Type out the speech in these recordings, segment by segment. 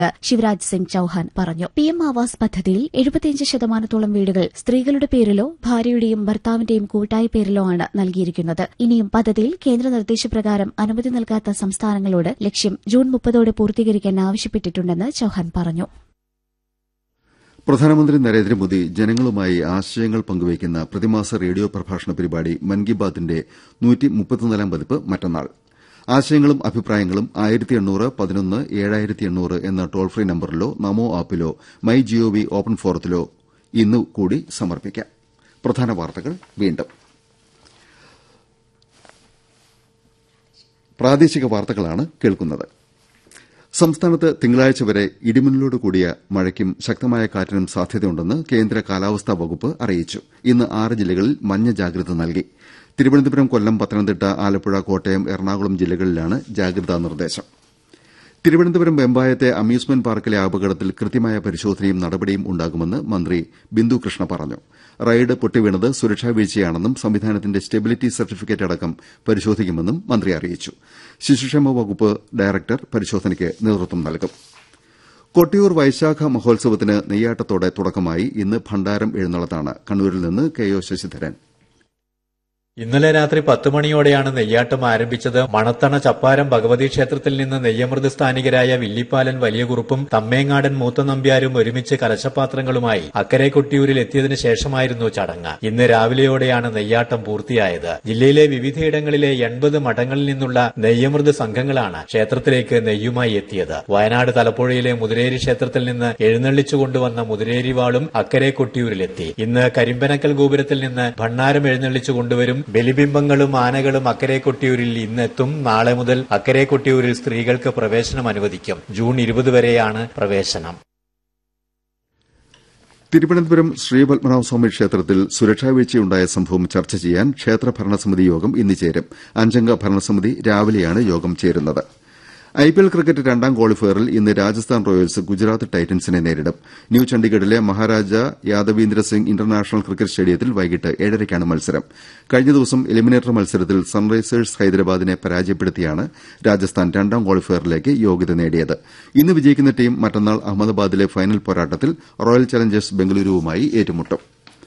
ശിവരാജ് സിംഗ് ചൌഹാൻ പറഞ്ഞു P M Awas പദ്ധതിയിൽ എഴുപത്തിയഞ്ച് ശതമാനത്തോളം വീടുകൾ സ്ത്രീകളുടെ പേരിലോ ഭാര്യയുടെയും ഭർത്താവിന്റെയും കൂട്ടായ പേരിലോ ആണ് നൽകിയിരിക്കുന്നത് ഇനിയും പദ്ധതിയിൽ കേന്ദ്ര നിർദ്ദേശപ്രകാരം അനുമതി നൽകാത്ത സംസ്ഥാനങ്ങളോട് ലക്ഷ്യം ജൂൺ മുപ്പതോടെ പൂർത്തീകരിക്കാൻ ആവശ്യപ്പെട്ടിട്ടുണ്ടെന്ന് ചൌഹാൻ പറഞ്ഞു പ്രധാനമന്ത്രി നരേന്ദ്രമോദി ജനങ്ങളുമായി ആശയങ്ങൾ പങ്കുവയ്ക്കുന്ന പ്രതിമാസ റേഡിയോ പ്രഭാഷണ പരിപാടി മൻ കി ബാത്തിന്റെ നൂറ്റിമുപ്പത്തിനാലാം പതിപ്പ് മറ്റന്നാൾ ആശയങ്ങളും അഭിപ്രായങ്ങളും ആയിരത്തി എണ്ണൂറ് പതിനൊന്ന് ഏഴായിരത്തി എണ്ണൂറ് എന്ന ടോൾ ഫ്രീ നമ്പറിലോ നമോ ആപ്പിലോ മൈ ജിഒവി ഓപ്പൺ ഫോറത്തിലോ ഇന്ന് കൂടി സമർപ്പിക്കാം പ്രധാന വാർത്തകൾ വീണ്ടും പ്രാദേശിക വാർത്തകളാണ് കേൾക്കുന്നത് സംസ്ഥാനത്ത് തിങ്കളാഴ്ച വരെ ഇടിമിന്നലോട് കൂടിയ മഴയ്ക്കും ശക്തമായ കാറ്റിനും സാധ്യതയുണ്ടെന്ന് കേന്ദ്ര കാലാവസ്ഥാ വകുപ്പ് അറിയിച്ചു ഇന്ന് ആറ് ജില്ലകളിൽ മഞ്ഞ ജാഗ്രത നൽകി തിരുവനന്തപുരം കൊല്ലം പത്തനംതിട്ട ആലപ്പുഴ കോട്ടയം എറണാകുളം ജില്ലകളിലാണ് ജാഗ്രതാ നിർദ്ദേശം തിരുവനന്തപുരം വെമ്പായത്തെ അമ്യൂസ്മെന്റ് പാർക്കിലെ അപകടത്തിൽ കൃത്യമായ പരിശോധനയും നടപടിയും ഉണ്ടാകുമെന്ന് മന്ത്രി ബിന്ദു കൃഷ്ണ പറഞ്ഞു റൈഡ് പൊട്ടിവീണത് സുരക്ഷാ വീഴ്ചയാണെന്നും സംവിധാനത്തിന്റെ സ്റ്റെബിലിറ്റി സർട്ടിഫിക്കറ്റ് അടക്കം പരിശോധിക്കുമെന്നും മന്ത്രി അറിയിച്ചു ശിശുക്ഷേമ വകുപ്പ് ഡയറക്ടർ പരിശോധനയ്ക്ക് നേതൃത്വം നൽകും കൊട്ടിയൂർ വൈശാഖ മഹോത്സവത്തിന് നെയ്യാട്ടത്തോടെ തുടക്കമായി ഇന്ന് ഭണ്ഡാരം എഴുന്നള്ളത്താണ് കണ്ണൂരിൽ നിന്ന് കെ ഒ ശശിധരൻ ഇന്നലെ രാത്രി പത്ത് മണിയോടെയാണ് നെയ്യാട്ടം ആരംഭിച്ചത് മണത്തണ ചപ്പാരം ഭഗവതി ക്ഷേത്രത്തിൽ നിന്ന് നെയ്യമൃത് സ്ഥാനികരായ വില്ലിപ്പാലൻ വലിയ കുറുപ്പും തമ്മേങ്ങാടൻ മൂത്ത നമ്പ്യാരും ഒരുമിച്ച് കലശപാത്രങ്ങളുമായി അക്കരെ കൊട്ടിയൂരിൽ എത്തിയതിനു ശേഷമായിരുന്നു ചടങ്ങ് ഇന്ന് രാവിലെയോടെയാണ് നെയ്യാട്ടം പൂർത്തിയായത് ജില്ലയിലെ വിവിധയിടങ്ങളിലെ എൺപത് മഠങ്ങളിൽ നിന്നുള്ള നെയ്യമൃത് സംഘങ്ങളാണ് ക്ഷേത്രത്തിലേക്ക് നെയ്യുമായി എത്തിയത് വയനാട് തലപ്പുഴയിലെ മുതിരേരി ക്ഷേത്രത്തിൽ നിന്ന് എഴുന്നള്ളിച്ചു കൊണ്ടുവന്ന മുതിരേരി വാളും അക്കരെ കൊട്ടിയൂരിലെത്തി ഇന്ന് കരിമ്പനക്കൽ ഗോപുരത്തിൽ നിന്ന് ഭണ്ണാരം എഴുന്നള്ളിച്ചു കൊണ്ടുവരും ബലിബിംബങ്ങളും ആനകളും അക്കരെ കൊട്ടിയൂരിൽ ഇന്നെത്തും നാളെ മുതൽ അക്കരെ കൊട്ടിയൂരിൽ സ്ത്രീകൾക്ക് പ്രവേശനം അനുവദിക്കും ജൂൺ ഇരുപത് വരെയാണ് പ്രവേശനം തിരുവനന്തപുരം ശ്രീപത്മനാഭസ്വാമി ക്ഷേത്രത്തിൽ സുരക്ഷാ വീഴ്ചയുണ്ടായ സംഭവം ചർച്ച ചെയ്യാൻ ക്ഷേത്ര ഭരണസമിതി യോഗം ഇന്ന് ചേരും അഞ്ചംഗ ഭരണസമിതി രാവിലെയാണ് യോഗം ചേരുന്നത് ഐപിഎൽ ക്രിക്കറ്റ് രണ്ടാം ക്വാളിഫയറിൽ ഇന്ന് രാജസ്ഥാൻ റോയൽസ് ഗുജറാത്ത് ടൈറ്റൻസിനെ നേരിടും ന്യൂ ചണ്ഡിഗഡിലെ മഹാരാജ യാദവീന്ദ്ര സിംഗ് ഇന്റർനാഷണൽ ക്രിക്കറ്റ് സ്റ്റേഡിയത്തിൽ വൈകിട്ട് ഏഴരയ്ക്കാണ് മത്സരം കഴിഞ്ഞ ദിവസം എലിമിനേറ്റർ മത്സരത്തിൽ സൺറൈസേഴ്സ് ഹൈദരാബാദിനെ പരാജയപ്പെടുത്തിയാണ് രാജസ്ഥാൻ രണ്ടാം ക്വാളിഫയറിലേക്ക് യോഗ്യത നേടിയത് ഇന്ന് വിജയിക്കുന്ന ടീം മറ്റന്നാൾ അഹമ്മദാബാദിലെ ഫൈനൽ പോരാട്ടത്തിൽ റോയൽ ചലഞ്ചേഴ്സ് ബംഗളൂരുവുമായി ഏറ്റുമുട്ടും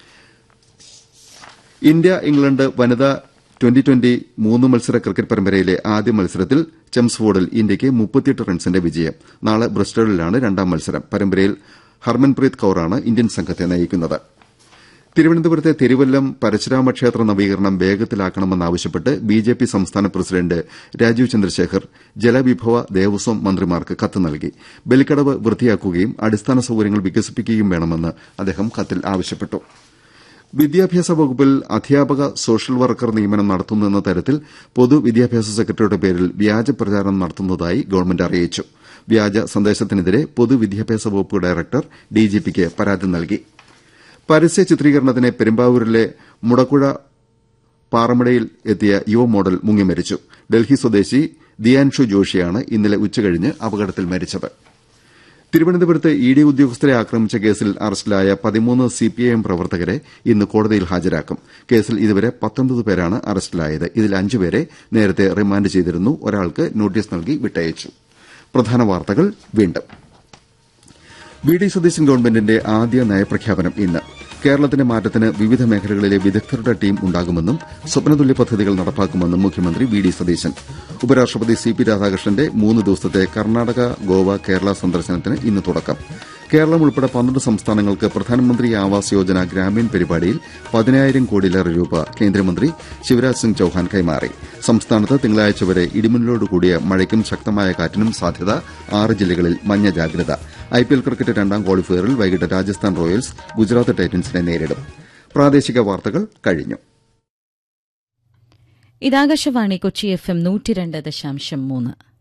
ഇന്ത്യ ഇംഗ്ലണ്ട് വനിതാ ട്വന്റി ട്വന്റി മൂന്ന് മത്സര ക്രിക്കറ്റ് പരമ്പരയിലെ ആദ്യ മത്സരത്തിൽ ചെംസ്ഫോർഡിൽ ഇന്ത്യയ്ക്ക് മുപ്പത്തിയെട്ട് റൺസിന്റെ വിജയം നാളെ ബ്രിസ്റ്റോളിലാണ് രണ്ടാം മത്സരം പരമ്പരയിൽ ഹർമൻപ്രീത് കൌറാണ് ഇന്ത്യൻ സംഘത്തെ നയിക്കുന്നത് തിരുവനന്തപുരത്തെ തിരുവല്ലം പരശുരാമ ക്ഷേത്ര നവീകരണം വേഗത്തിലാക്കണമെന്നാവശ്യപ്പെട്ട് ബിജെപി സംസ്ഥാന പ്രസിഡന്റ് രാജീവ് ചന്ദ്രശേഖർ ജലവിഭവ ദേവസ്വം മന്ത്രിമാർക്ക് കത്ത് നൽകി ബലിക്കടവ് വൃത്തിയാക്കുകയും അടിസ്ഥാന സൌകര്യങ്ങൾ വികസിപ്പിക്കുകയും വേണമെന്ന് അദ്ദേഹം കത്തിൽ ആവശ്യപ്പെട്ടു വിദ്യാഭ്യാസ വകുപ്പിൽ അധ്യാപക സോഷ്യൽ വർക്കർ നിയമനം നടത്തുന്നെന്ന തരത്തിൽ പൊതുവിദ്യാഭ്യാസ സെക്രട്ടറിയുടെ പേരിൽ വ്യാജ പ്രചാരണം നടത്തുന്നതായി ഗവൺമെന്റ് അറിയിച്ചു വ്യാജ സന്ദേശത്തിനെതിരെ പൊതുവിദ്യാഭ്യാസ വകുപ്പ് ഡയറക്ടർ ഡിജിപിക്ക് പരാതി നൽകി പരസ്യ ചിത്രീകരണത്തിന് പെരുമ്പാവൂരിലെ മുടക്കുഴ പാറമടയിൽ എത്തിയ യുവ മോഡൽ മുങ്ങിമരിച്ചു ഡൽഹി സ്വദേശി ദിയാൻഷു ജോഷിയാണ് ഇന്നലെ ഉച്ചകഴിഞ്ഞ് അപകടത്തിൽ മരിച്ചത് തിരുവനന്തപുരത്ത് ഇ ഡി ഉദ്യോഗസ്ഥരെ ആക്രമിച്ച കേസിൽ അറസ്റ്റിലായ പതിമൂന്ന് സിപിഐഎം പ്രവർത്തകരെ ഇന്ന് കോടതിയിൽ ഹാജരാക്കും കേസിൽ ഇതുവരെ പത്തൊൻപത് പേരാണ് അറസ്റ്റിലായത് ഇതിൽ അഞ്ചുപേരെ നേരത്തെ റിമാൻഡ് ചെയ്തിരുന്നു ഒരാൾക്ക് നോട്ടീസ് നൽകി വിട്ടയച്ചു പ്രധാന വാർത്തകൾ വീണ്ടും വി ഡി സതീശൻ ഗവൺമെന്റിന്റെ ആദ്യ നയപ്രഖ്യാപനം ഇന്ന് കേരളത്തിന്റെ മാറ്റത്തിന് വിവിധ മേഖലകളിലെ വിദഗ്ധരുടെ ടീം ഉണ്ടാകുമെന്നും സ്വപ്നതുല്യ പദ്ധതികൾ നടപ്പാക്കുമെന്നും മുഖ്യമന്ത്രി വി ഡി സതീശൻ ഉപരാഷ്ട്രപതി സി പി രാധാകൃഷ്ണന്റെ മൂന്ന് ദിവസത്തെ കർണാടക ഗോവ കേരള സന്ദർശനത്തിന് ഇന്ന് തുടക്കം കേരളം ഉൾപ്പെടെ പന്ത്രണ്ട് സംസ്ഥാനങ്ങൾക്ക് പ്രധാനമന്ത്രി ആവാസ് യോജന ഗ്രാമീൺ പരിപാടിയിൽ പതിനായിരം കോടിയിലേറെ രൂപ കേന്ദ്രമന്ത്രി ശിവരാജ് സിംഗ് ചൌഹാൻ കൈമാറി സംസ്ഥാനത്ത് തിങ്കളാഴ്ച വരെ ഇടിമിന്നലോടുകൂടിയ മഴയ്ക്കും ശക്തമായ കാറ്റിനും സാധ്യത ആറ് ജില്ലകളിൽ മഞ്ഞ ജാഗ്രത ഐപിഎൽ ക്രിക്കറ്റ് രണ്ടാം ക്വാളിഫയറിൽ വൈകിട്ട് രാജസ്ഥാൻ റോയൽസ് ഗുജറാത്ത് ടൈറ്റൻസിനെ നേരിടും പ്രാദേശിക വാർത്തകൾ കഴിഞ്ഞു ഇതാകാശവാണി കൊച്ചി എഫ് എം നൂറ്റി രണ്ട് ദശാംശം മൂന്ന്